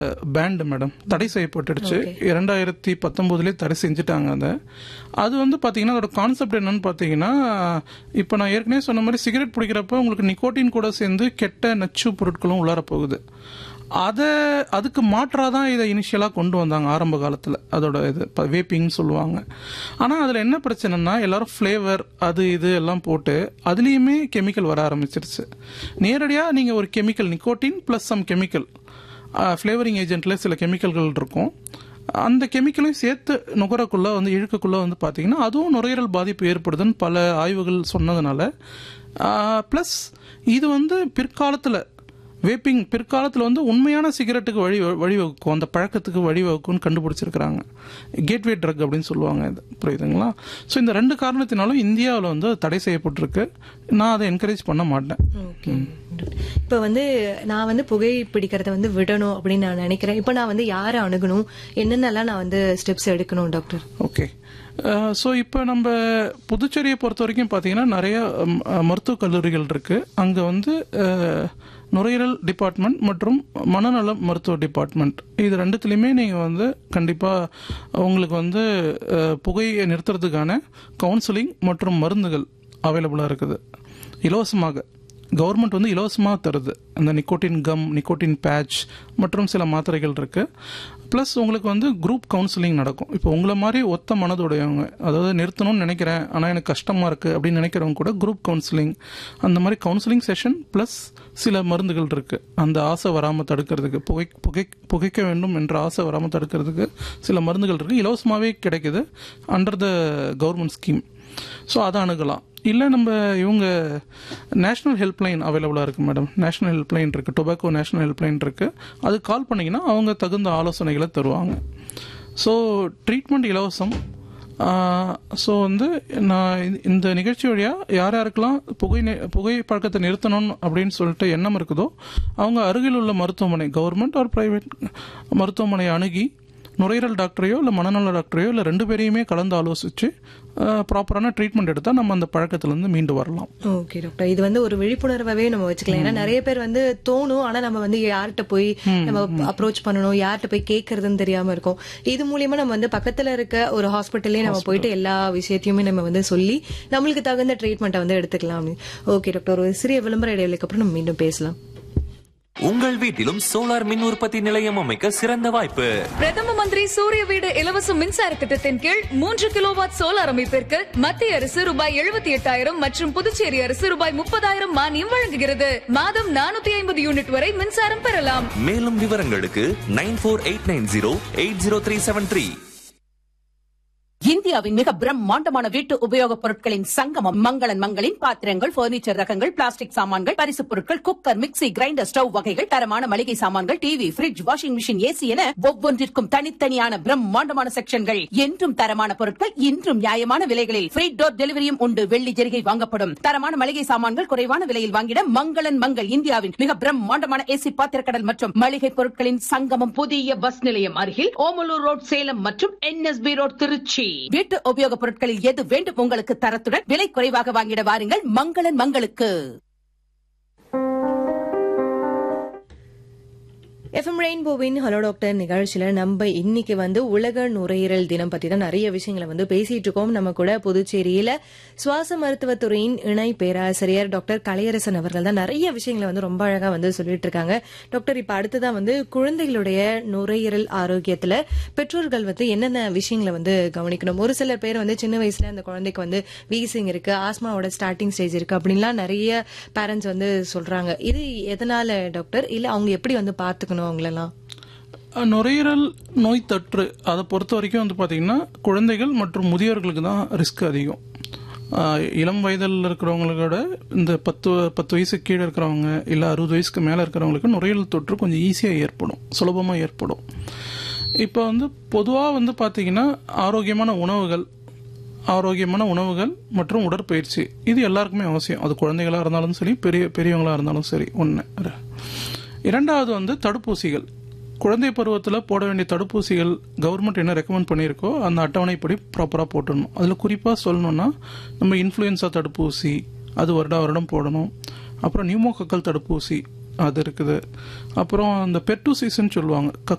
pant madam தடை செய்யப்பட்டுடுச்சு இரண்டாயிரத்தி பத்தொன்பதுலேயே தடை செஞ்சுட்டாங்க அதை அது வந்து பார்த்தீங்கன்னா அதோட கான்செப்ட் என்னன்னு பார்த்தீங்கன்னா இப்போ நான் ஏற்கனவே சொன்ன மாதிரி சிகரெட் பிடிக்கிறப்ப உங்களுக்கு நிக்கோட்டின் கூட சேர்ந்து கெட்ட நச்சு பொருட்களும் உள்ளார போகுது அதை அதுக்கு மாற்றாக தான் இதை இனிஷியலாக கொண்டு வந்தாங்க ஆரம்ப காலத்தில் அதோட இது வேப்பிங்னு சொல்லுவாங்க ஆனால் அதில் என்ன பிரச்சனைனா எல்லாரும் ஃப்ளேவர் அது இது எல்லாம் போட்டு அதுலேயுமே கெமிக்கல் வர ஆரம்பிச்சிருச்சு நேரடியாக நீங்கள் ஒரு chemical nicotine plus some chemical flavouring ஏஜென்ட்ல சில கெமிக்கல்கள் இருக்கும் அந்த கெமிக்கலையும் சேர்த்து நுகரக்குள்ள வந்து இழுக்கக்குள்ள வந்து பார்த்தீங்கன்னா அதுவும் நுரையீரல் பாதிப்பு ஏற்படுதுன்னு பல ஆய்வுகள் சொன்னதுனால ப்ளஸ் இது வந்து பிற்காலத்தில் வேப்பிங் பிற்காலத்தில் வந்து உண்மையான சிகரெட்டுக்கு வழி வழிவகுக்கும் அந்த பழக்கத்துக்கு வழிவகுக்கும்னு கண்டுபிடிச்சிருக்கிறாங்க கேட்வே ட்ரக் அப்படின்னு சொல்லுவாங்க இது புரியுதுங்களா ஸோ இந்த ரெண்டு காரணத்தினாலும் இந்தியாவில் வந்து அது தடை செய்யப்பட்டிருக்கு நான் அதை என்கரேஜ் பண்ண மாட்டேன் ஓகே இப்ப வந்து நான் வந்து புகை பிடிக்கிறத வந்து விடணும் அப்படின்னு நான் நினைக்கிறேன் இப்ப நான் வந்து யாரை அணுகணும் என்னென்னலாம் நான் வந்து ஸ்டெப்ஸ் எடுக்கணும் டாக்டர் ஓகே ஸோ இப்போ நம்ம புதுச்சேரியை பொறுத்த வரைக்கும் பார்த்தீங்கன்னா நிறைய ம், அஹ், மருத்துவக் கல்லூரிகள் இருக்கு அங்கே வந்து அஹ், நுரையீரல் டிபார்ட்மெண்ட் மற்றும் மனநல மருத்துவ டிபார்ட்மெண்ட் இது ரெண்டுத்துலையுமே நீங்கள் வந்து கண்டிப்பாக உங்களுக்கு வந்து அஹ், புகையை நிறுத்துறதுக்கான கவுன்சிலிங் மற்றும் மருந்துகள் அவைலபிளாக இருக்குது இலவசமாக கவர்மெண்ட் வந்து இலவசமாக தருது அந்த நிக்கோட்டின் கம் நிக்கோட்டின் பேட்ச் மற்றும் சில மாத்திரைகள் இருக்கு ப்ளஸ் உங்களுக்கு வந்து குரூப் கவுன்சிலிங் நடக்கும் இப்போ உங்களை மாதிரி ஒத்த மனதுடையவங்க அதாவது நிறுத்தணும்னு நினைக்கிறேன் ஆனால் எனக்கு கஷ்டமாக இருக்குது அப்படின்னு நினைக்கிறவங்க கூட குரூப் கவுன்சிலிங் அந்த மாதிரி கவுன்சிலிங் செஷன் ப்ளஸ் சில மருந்துகள் இருக்கு அந்த ஆசை வராமல் தடுக்கிறதுக்கு புகை புகை புகைக்க வேண்டும் என்ற ஆசை வராமல் தடுக்கிறதுக்கு சில மருந்துகள் இருக்கு இலவசமாகவே கிடைக்குது under the government scheme so அதை அணுகலாம் இல்லை நம்ம இவங்க நேஷனல் ஹெல்ப்லைன் அவைலபிளாக இருக்குது மேடம் நேஷனல் ஹெல்ப்லைன் இருக்குது டொபாக்கோ நேஷனல் ஹெல்ப்லைன் இருக்குது அது கால் பண்ணிங்கன்னா அவங்க தகுந்த ஆலோசனைகளை தருவாங்க ஸோ ட்ரீட்மெண்ட் இலவசம் ஸோ வந்து நான் இந்த- இந்த நிகழ்ச்சி வழியாக யார் யாருக்கெல்லாம் புகை நி- புகை பழக்கத்தை நிறுத்தணும் அப்படின்னு சொல்லிட்டு எண்ணம் இருக்குதோ அவங்க அருகில் உள்ள மருத்துவமனை கவர்மெண்ட் ஆர் பிரைவேட் மருத்துவமனை அணுகி நுரையீரல் டாக்டரையோ இல்லை மனநல டாக்டரையோ இல்லை ரெண்டு பேரையுமே கலந்து ஆலோசித்து ப்ராப்பரான ட்ரீட்மெண்ட் எடுத்தால் நம்ம அந்த பழக்கத்திலேருந்து மீண்டு வரலாம் ஓகே டாக்டர் இது வந்து ஒரு விழிப்புணர்வாவே நம்ம வச்சுக்கலாம் ஏன்னா நிறைய பேர் வந்து தோணும் ஆனா நம்ம வந்து யார்கிட்ட போய் நம்ம அப்ரோச் பண்ணணும் யார்கிட்ட போய் கேக்குறதுன்னு தெரியாம இருக்கும் இது மூலியமா நம்ம வந்து பக்கத்துல இருக்க ஒரு ஹாஸ்பிட்டல்லே நம்ம போயிட்டு எல்லா விஷயத்தையுமே நம்ம வந்து சொல்லி நம்மளுக்கு தகுந்த ட்ரீட்மெண்ட்டை வந்து எடுத்துக்கலாம் ஓகே டாக்டர் ஒரு சிறிய விளம்பர இடைவெளிக்கு அப்புறம் நம்ம மீண்டும் பேசலாம் உங்கள் வீட்டிலும் சோலார் மின் உற்பத்தி நிலையம் அமைக்க சிறந்த வாய்ப்பு பிரதம மந்திரி சூரிய வீடு இலவச மின்சார திட்டத்தின் கீழ் மூன்று கிலோவாட் சோலார் அமைப்பிற்கு மத்திய அரசு ரூபாய் எழுபத்தி எட்டாயிரம் மற்றும் புதுச்சேரி அரசு ரூபாய் முப்பதாயிரம் மானியம் வழங்குகிறது மாதம் நானூத்தி ஐம்பது யூனிட் வரை மின்சாரம் பெறலாம் மேலும் விவரங்களுக்கு nine four eight nine zero eight zero three seven three இந்தியாவின் மிக பிரம்மாண்டமான வீட்டு உபயோகப் பொருட்களின் சங்கமம் மங்களன் மங்களின் பாத்திரங்கள் பர்னிச்சர் ரகங்கள் பிளாஸ்டிக் சாமான்கள் பரிசுப் பொருட்கள் குக்கர் மிக்ஸி கிரைண்டர் ஸ்டவ் வகைகள் தரமான மளிகை சாமான்கள் TV fridge washing machine AC என ஒவ்வொன்றிற்கும் தனித்தனியான பிரம்மாண்டமான செக்ஷன்கள் என்றும் தரமான பொருட்கள் இன்றும் நியாயமான விலைகளில் ஃப்ரீ டோர் டெலிவரியும் உண்டு வெள்ளி ஜெரிகை வாங்கப்படும் தரமான மளிகை சாமான்கள் குறைவான விலையில் வாங்கிட மங்களன் மங்கள் இந்தியாவின் மிக பிரம்மாண்டமான ஏசி பாத்திரக்கடல் மற்றும் மளிகை பொருட்களின் சங்கமம் புதிய பஸ் நிலையம் அருகில் ஓமலூர் ரோட் சேலம் மற்றும் என்எஸ்பி ரோட் திருச்சி வீட்டு உபயோகப் பொருட்களில் எது வேண்டும் உங்களுக்கு தரத்துடன் விலை குறைவாக வாங்கிட வாருங்கள் மங்களன் மங்களுக்கு எஃப்எம் ரெயின்போவின் ஹலோ டாக்டர் நிகழ்ச்சியில நம்ம இன்னைக்கு வந்து உலக நுரையீரல் தினம் பத்தி தான் நிறைய விஷயங்களை வந்து பேசிட்டு இருக்கோம் நம்ம கூட புதுச்சேரியில சுவாச மருத்துவத்துறையின் இணை பேராசிரியர் டாக்டர் கலையரசன் அவர்கள் தான் நிறைய விஷயங்களை வந்து ரொம்ப அழகா வந்து சொல்லிட்டு இருக்காங்க டாக்டர் இப்ப அடுத்ததான் வந்து குழந்தைகளுடைய நுரையீரல் ஆரோக்கியத்துல பெற்றோர்கள் வந்து என்னென்ன விஷயங்களை வந்து கவனிக்கணும் ஒரு சிலர் பேர் வந்து சின்ன வயசுல அந்த குழந்தைக்கு வந்து வீசிங் இருக்கு ஆஸ்மாவோட ஸ்டார்டிங் ஸ்டேஜ் இருக்கு அப்படின்லாம் நிறைய பேரண்ட்ஸ் வந்து சொல்றாங்க இது எதனால டாக்டர் இல்ல அவங்க எப்படி வந்து பாத்துக்கணும் அவங்களெல்லாம் அஹ், நுரையீரல் நோய் தொற்று அதை பொறுத்த வரைக்கும் வந்து பார்த்தீங்கன்னா குழந்தைகள் மற்றும் முதியோர்களுக்கு தான் ரிஸ்க் அதிகம் அஹ், இளம் வயதில் இருக்கிறவங்களோட இந்த பத்து பத்து வயசு கீழே இருக்கிறவங்க இல்லை அறுபது வயசுக்கு மேலே இருக்கிறவங்களுக்கு நுரையீரல் தொற்று கொஞ்சம் ஈஸியாக ஏற்படும் சுலபமாக ஏற்படும் இப்போ வந்து பொதுவாக வந்து பார்த்தீங்கன்னா ஆரோக்கியமான உணவுகள் ஆரோக்கியமான உணவுகள் மற்றும் உடற்பயிற்சி இது எல்லாருக்குமே அவசியம் அது குழந்தைகளாக இருந்தாலும் சரி பெரிய பெரியவங்களாக இருந்தாலும் சரி ஒன்று இரண்டாவது வந்து தடுப்பூசிகள் குழந்தை பருவத்தில் போட வேண்டிய தடுப்பூசிகள் கவர்மெண்ட் என்ன ரெக்கமெண்ட் பண்ணியிருக்கோ அந்த அட்டவணைப்படி ப்ராப்பராக போட்டுடணும் அதில் குறிப்பாக சொல்லணும்னா நம்ம இன்ஃப்ளூயன்சா தடுப்பூசி அது வருடா வருடம் போடணும் அப்புறம் நியூமோகக்கல் தடுப்பூசி அது இருக்குது அப்புறம் இந்த பெர்டூசிஸ்ன்னு சொல்லுவாங்க